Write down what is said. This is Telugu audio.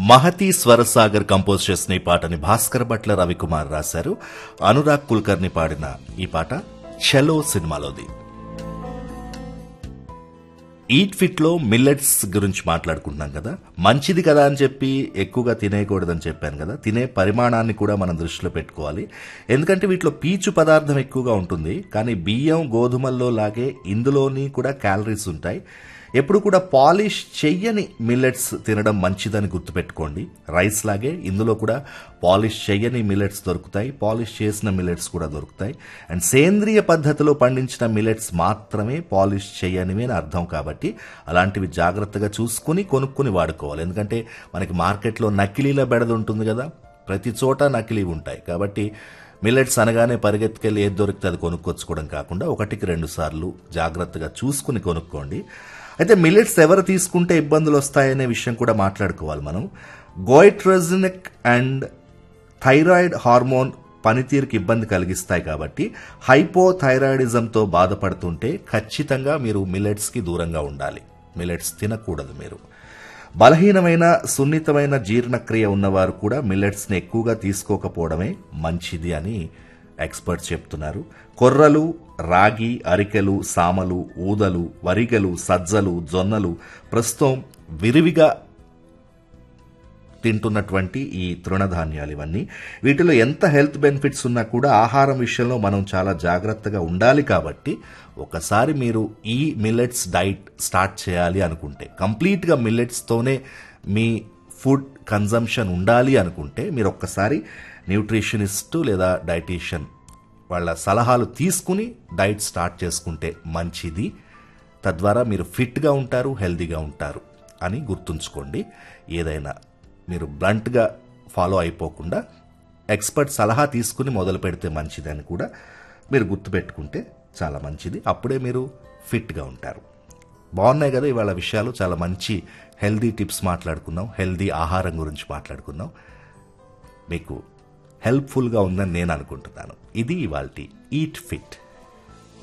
మహతి స్వరసాగర్ కంపోజ్ చేసిన ఈ పాటని భాస్కర్ భట్ల రవికుమార్ రాశారు అనురాగ్ కుల్కర్ని పాడిన ఈ పాట చలో సినిమాలోది ఈట్ ఫిట్ లో మిల్లెట్స్ గురించి మాట్లాడుకుంటున్నాం కదా మంచిది కదా అని చెప్పి ఎక్కువగా తినేయకూడదని చెప్పాను కదా తినే పరిమాణాన్ని కూడా మనం దృష్టిలో పెట్టుకోవాలి ఎందుకంటే వీటిలో పీచు పదార్థం ఎక్కువగా ఉంటుంది కానీ బియ్యం గోధుమల్లో లాగే ఇందులోని కూడా క్యాలరీస్ ఉంటాయి ఎప్పుడు కూడా పాలిష్ చెయ్యని మిల్లెట్స్ తినడం మంచిదని గుర్తుపెట్టుకోండి రైస్ లాగే ఇందులో కూడా పాలిష్ చెయ్యని మిల్లెట్స్ దొరుకుతాయి పాలిష్ చేసిన మిల్లెట్స్ కూడా దొరుకుతాయి అండ్ సేంద్రియ పద్ధతిలో పండించిన మిల్లెట్స్ మాత్రమే పాలిష్ చేయనివి అని అర్థం కాబట్టి అలాంటివి జాగ్రత్తగా చూసుకుని కొనుక్కుని వాడుకోవాలి ఎందుకంటే మనకి మార్కెట్లో నకిలీల బెడద ఉంటుంది కదా ప్రతి చోట నకిలీ ఉంటాయి కాబట్టి మిల్లెట్స్ అనగానే పరిగెత్తుకెళ్ళి ఏది దొరికితే అది కొనుక్కొచ్చుకోవడం కాకుండా ఒకటికి రెండు సార్లు జాగ్రత్తగా చూసుకుని కొనుక్కోండి అయితే మిల్లెట్స్ ఎవరు తీసుకుంటే ఇబ్బందులు వస్తాయనే విషయం కూడా మాట్లాడుకోవాలి మనం గోయిట్రోజినిక్ అండ్ థైరాయిడ్ హార్మోన్ పనితీరుకి ఇబ్బంది కలిగిస్తాయి కాబట్టి హైపోథైరాయిడిజంతో బాధపడుతుంటే ఖచ్చితంగా మీరు మిల్లెట్స్కి దూరంగా ఉండాలి మిల్లెట్స్ తినకూడదు మీరు బలహీనమైన సున్నితమైన జీర్ణక్రియ ఉన్నవారు కూడా మిల్లెట్స్ని ఎక్కువగా తీసుకోకపోవడమే మంచిది అని ఎక్స్పర్ట్స్ చెప్తున్నారు కొర్రలు రాగి అరికెలు సామలు ఊదలు వరిగలు సజ్జలు జొన్నలు ప్రస్తుతం విరివిగా తింటున్నటువంటి ఈ తృణధాన్యాలు ఇవన్నీ వీటిలో ఎంత హెల్త్ బెనిఫిట్స్ ఉన్నా కూడా ఆహారం విషయంలో మనం చాలా జాగ్రత్తగా ఉండాలి కాబట్టి ఒకసారి మీరు ఈ మిల్లెట్స్ డైట్ స్టార్ట్ చేయాలి అనుకుంటే కంప్లీట్గా మిల్లెట్స్తోనే మీ ఫుడ్ కన్జంప్షన్ ఉండాలి అనుకుంటే మీరు ఒక్కసారి న్యూట్రిషనిస్ట్ లేదా డైటీషియన్ వాళ్ళ సలహాలు తీసుకుని డైట్ స్టార్ట్ చేసుకుంటే మంచిది తద్వారా మీరు ఫిట్గా ఉంటారు హెల్దీగా ఉంటారు అని గుర్తుంచుకోండి ఏదైనా మీరు బ్లంట్గా ఫాలో అయిపోకుండా ఎక్స్పర్ట్ సలహా తీసుకుని మొదలు పెడితే మంచిదని కూడా మీరు గుర్తుపెట్టుకుంటే చాలా మంచిది అప్పుడే మీరు ఫిట్గా ఉంటారు బాగున్నాయి కదా ఇవాళ విషయాలు చాలా మంచి హెల్దీ టిప్స్ మాట్లాడుకున్నాం హెల్దీ ఆహారం గురించి మాట్లాడుకున్నాం మీకు హెల్ప్ఫుల్గా ఉందని నేను అనుకుంటున్నాను ఇది ఇవాళ ఈట్ ఫిట్